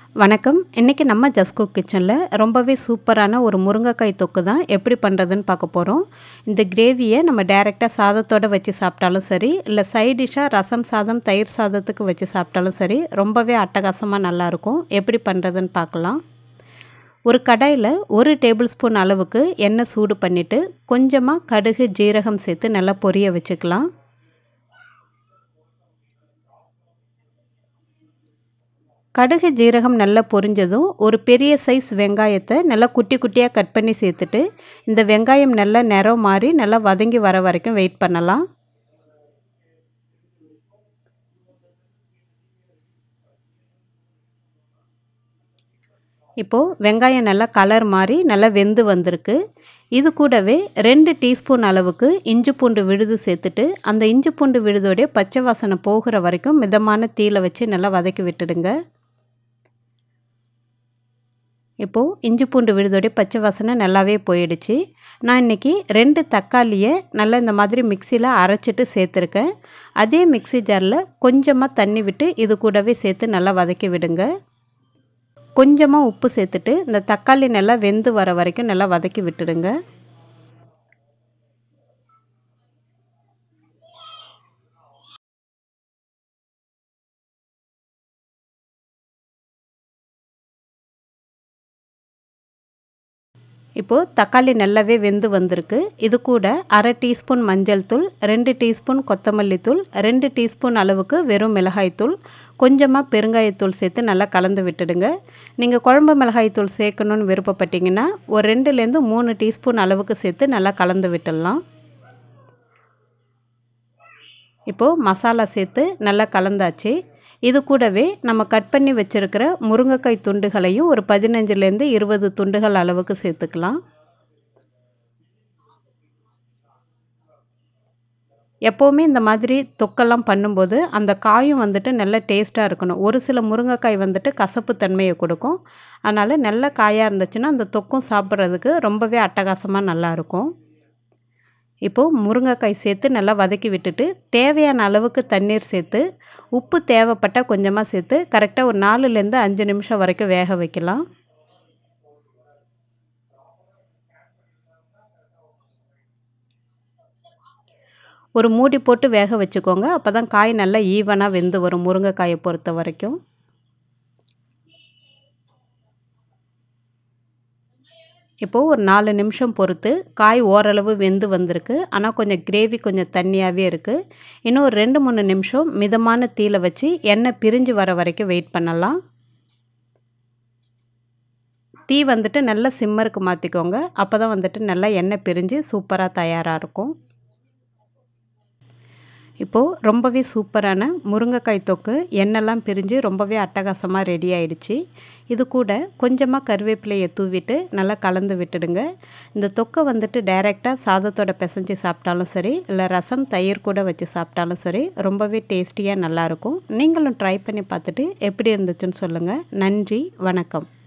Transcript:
வணக்கம் இன்றைக்கி நம்ம ஜஸ்கோ கிச்சனில் ரொம்பவே சூப்பரான ஒரு முருங்கைக்காய் தொக்கு தான் எப்படி பண்ணுறதுன்னு பார்க்க போகிறோம் இந்த கிரேவியை நம்ம டைரெக்டாக சாதத்தோடு வச்சு சாப்பிட்டாலும் சரி இல்லை சைட் டிஷ்ஷாக ரசம் சாதம் தயிர் சாதத்துக்கு வச்சு சாப்பிட்டாலும் சரி ரொம்பவே அட்டகாசமாக நல்லாயிருக்கும் எப்படி பண்ணுறதுன்னு பார்க்கலாம் ஒரு கடாயில் ஒரு டேபிள் ஸ்பூன் அளவுக்கு எண்ணெய் சூடு பண்ணிவிட்டு கொஞ்சமாக கடுகு ஜீரகம் சேர்த்து நல்லா பொரிய வச்சுக்கலாம் கடுகு ஜீரகம் நல்லா பொரிஞ்சதும் ஒரு பெரிய சைஸ் வெங்காயத்தை நல்லா குட்டி குட்டியாக கட் பண்ணி சேர்த்துட்டு இந்த வெங்காயம் நல்லா நிறம் மாறி நல்லா வதங்கி வர வரைக்கும் வெயிட் பண்ணலாம் இப்போது வெங்காயம் நல்லா கலர் மாறி நல்லா வெந்து வந்திருக்கு இது கூடவே ரெண்டு டீஸ்பூன் அளவுக்கு இஞ்சி பூண்டு விழுது சேர்த்துட்டு அந்த இஞ்சி பூண்டு விழுதோடைய பச்சை வாசனை போகிற வரைக்கும் மிதமான தீயில் வச்சு நல்லா வதக்கி விட்டுடுங்க இப்போது இஞ்சி பூண்டு விழுதோடைய பச்சை வாசனை நல்லாவே போயிடுச்சு நான் இன்றைக்கி ரெண்டு தக்காளியை நல்லா இந்த மாதிரி மிக்சியில் அரைச்சிட்டு சேர்த்துருக்கேன் அதே மிக்சி ஜாரில் கொஞ்சமாக தண்ணி விட்டு இது கூடவே சேர்த்து நல்லா வதக்கி விடுங்க கொஞ்சமாக உப்பு சேர்த்துட்டு இந்த தக்காளி நல்லா வெந்து வர வரைக்கும் நல்லா வதக்கி விட்டுடுங்க இப்போது தக்காளி நல்லாவே வெந்து வந்திருக்கு இது கூட அரை டீஸ்பூன் மஞ்சள் தூள் ரெண்டு டீஸ்பூன் கொத்தமல்லி தூள் ரெண்டு டீஸ்பூன் அளவுக்கு வெறும் மிளகாய்த்தூள் கொஞ்சமாக பெருங்காயத்தூள் சேர்த்து நல்லா கலந்து விட்டுடுங்க நீங்கள் குழம்பு மிளகாய்த்தூள் சேர்க்கணுன்னு விருப்பப்பட்டீங்கன்னா ஒரு ரெண்டுலேருந்து மூணு டீஸ்பூன் அளவுக்கு சேர்த்து நல்லா கலந்து விட்டுடலாம் இப்போது மசாலா சேர்த்து நல்லா கலந்தாச்சு இது கூடவே நம்ம கட் பண்ணி வச்சுருக்கிற முருங்கைக்காய் துண்டுகளையும் ஒரு பதினஞ்சுலேருந்து இருபது துண்டுகள் அளவுக்கு சேர்த்துக்கலாம் எப்போவுமே இந்த மாதிரி தொக்கெல்லாம் பண்ணும்போது அந்த காயும் வந்துட்டு நல்ல டேஸ்ட்டாக இருக்கணும் ஒரு சில முருங்கைக்காய் வந்துட்டு கசப்பு தன்மையை கொடுக்கும் அதனால் நல்ல காயாக இருந்துச்சுன்னா அந்த தொக்கும் சாப்பிட்றதுக்கு ரொம்பவே அட்டகாசமாக நல்லாயிருக்கும் இப்போது முருங்கைக்காய் சேர்த்து நல்லா வதக்கி விட்டுட்டு தேவையான அளவுக்கு தண்ணீர் சேர்த்து உப்பு தேவைப்பட்டால் கொஞ்சமாக சேர்த்து கரெக்டாக ஒரு நாலுலேருந்து அஞ்சு நிமிஷம் வரைக்கும் வேக வைக்கலாம் ஒரு மூடி போட்டு வேக வச்சுக்கோங்க அப்போ தான் காய் நல்லா ஈவனாக வெந்து வரும் முருங்கைக்காயை பொறுத்த வரைக்கும் இப்போது ஒரு நாலு நிமிஷம் பொறுத்து காய் ஓரளவு வெந்து வந்திருக்கு ஆனால் கொஞ்சம் கிரேவி கொஞ்சம் தண்ணியாகவே இருக்குது இன்னும் ஒரு ரெண்டு மூணு நிமிஷம் மிதமான தீயில் வச்சு எண்ணெய் பிரிஞ்சு வர வரைக்கும் வெயிட் பண்ணலாம் தீ வந்துட்டு நல்லா சிம்மருக்கு மாற்றிக்கோங்க அப்போ தான் வந்துட்டு நல்லா எண்ணெய் பிரிஞ்சு சூப்பராக தயாராக இருக்கும் இப்போது ரொம்பவே சூப்பரான முருங்கைக்காய் தொக்கு எண்ணெய்லாம் பிரிஞ்சு ரொம்பவே அட்டகாசமாக ரெடி ஆயிடுச்சு இது கூட கொஞ்சமாக கருவேப்பிலையை தூவிட்டு நல்லா கலந்து விட்டுடுங்க இந்த தொக்கை வந்துட்டு டைரெக்டாக சாதத்தோட பிசைஞ்சு சாப்பிட்டாலும் சரி இல்லை ரசம் தயிர் கூட வச்சு சாப்பிட்டாலும் சரி ரொம்பவே டேஸ்டியாக நல்லாயிருக்கும் நீங்களும் ட்ரை பண்ணி பார்த்துட்டு எப்படி இருந்துச்சுன்னு சொல்லுங்கள் நன்றி வணக்கம்